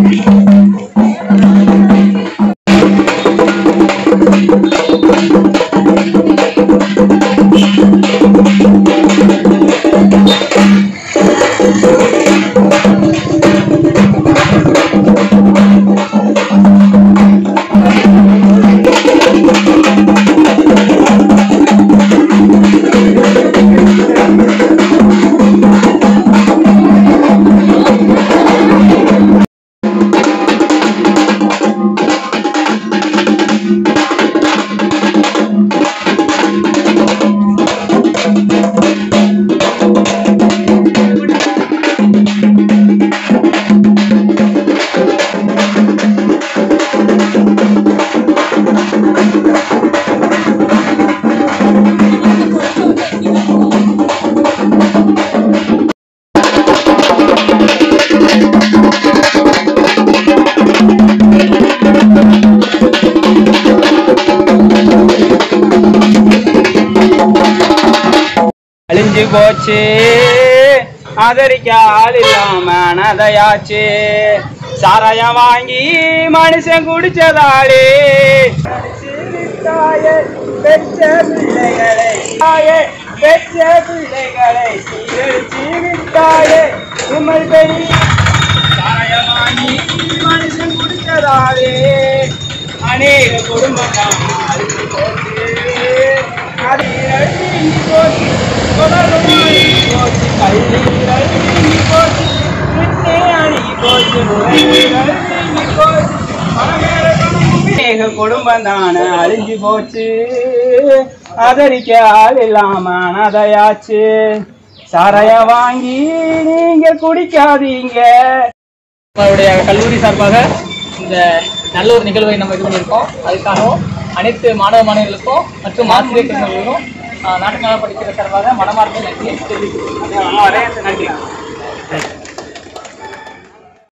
அழிஞ்சு போச்சு ஆதரிக்க ஆள் இல்லாம நதையாச்சு சாராயம் வாங்கி மனுஷன் குடிச்சதாலே தாயே, பெற்ற பிள்ளைகளை தாயே, பெற்ற பிள்ளைகளை சீரழிச்சு விட்டாயே உம்மல் பெரிய சாராயம் வாங்கி மனுஷன் குடிச்சதாலே அநேக குடும்பம் தான் அழிஞ்சு போச்சு அது அழிஞ்சு போச்சு தொடர்ந்து போச்சு கல்லீரல் நீங்கி போச்சு கிருஷ்ணே அணுகி போச்சு நுரையீரல் நீங்கி போச்சு அநேக குடும்பம் தானே அழிஞ்சு போச்சு ஆதரிக்க ஆள் இல்லாம அனாதையாச்சு சாராய வாங்கி நீங்க குடிக்காதீங்க நம்மளுடைய கல்லூரி சார்பாக இந்த நல்ல ஒரு நிகழ்வை நம்ம இது பண்ணியிருக்கோம் அதுக்காகவும் அனைத்து மாணவ மாணவிகளுக்கும் மற்றும் ஆசிரியர் பெருமக்களுக்கும் ஆஹ், நாட்டு நல படிக்கிற சார்பாக மனமார்ந்த நன்றியை தெரிவித்துக் கொள்கிறேன். நன்றி